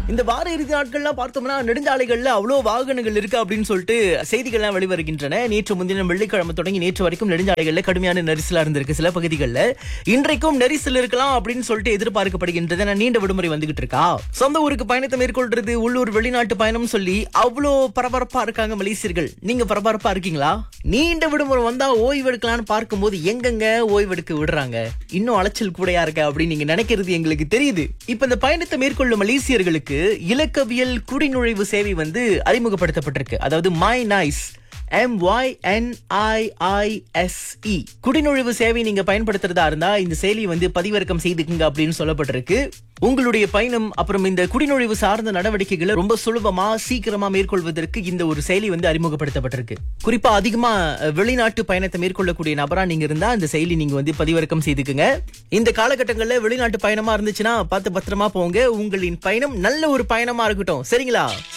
இந்த வார இறுதி நாட்கள்லாம் பார்த்தோம்னா நெடுஞ்சாலைகள்ல அவ்வளோ வாகனங்கள் இருக்கு அப்படின்னு சொல்லிட்டு செய்திகள்லாம் வெளிவருகின்றன நேற்று முன்தினம் வெள்ளிக்கிழமை தொடங்கி நேற்று வரைக்கும் நெடுஞ்சாலைகள்ல கடுமையான நெரிசலா இருந்திருக்கு சில பகுதிகளில் இன்றைக்கும் நெரிசல் இருக்கலாம் அப்படின்னு சொல்லிட்டு எதிர்பார்க்கப்படுகின்றது ஆனா, நீண்ட விடுமுறை வந்துகிட்டு இருக்கா சொந்த ஊருக்கு பயணத்தை மேற்கொள்றது உள்ளூர் வெளிநாட்டு பயணம் சொல்லி அவ்வளோ பரபரப்பா இருக்காங்க மலேசியர்கள் நீங்க பரபரப்பா இருக்கீங்களா நீண்ட விடுமுறை வந்தா ஓய்வு எடுக்கலாம்னு பார்க்கும்போது எங்கெங்க ஓய்வெடுக்க விடுறாங்க இன்னும் அலைச்சல் கூடயா இருக்க அப்படின்னு நீங்க நினைக்கிறது எங்களுக்கு தெரியுது இப்ப இந்த பயணத்தை மேற்கொள்ளும் மலேசியர்களுக்கு இலக்கவியல் குடிநுழைவு சேவை வந்து அறிமுகப்படுத்தப்பட்டிருக்கு அதாவது MyNIISe M Y N I I S E குடிநுழைவு சேவை நீங்க பயன்படுத்துறதா இருந்தா இந்த செயலியை வந்து பதிவிறக்கம் செய்துக்குங்க அப்படின்னு சொல்லப்பட்டிருக்கு உங்களுடைய பயணம் அப்புறம் இந்த குடிநுழைவு சார்ந்த நடவடிக்கைகளை ரொம்ப சுலபமா சீக்கிரமா மேற்கொள்வதற்கு இந்த ஒரு செயலி வந்து அறிமுகப்படுத்தப்பட்டிருக்கு குறிப்பா அதிகமா அஹ், வெளிநாட்டு பயணத்தை மேற்கொள்ளக்கூடிய நபரா நீங்க இருந்தா இந்த செயலி நீங்க வந்து பதிவிறக்கம் செய்துக்குங்க இந்த காலகட்டங்கள்ல வெளிநாட்டு பயணமா இருந்துச்சுன்னா பார்த்து பத்திரமா போங்க உங்களின் பயணம் நல்ல ஒரு பயணமா இருக்கட்டும் சரிங்களா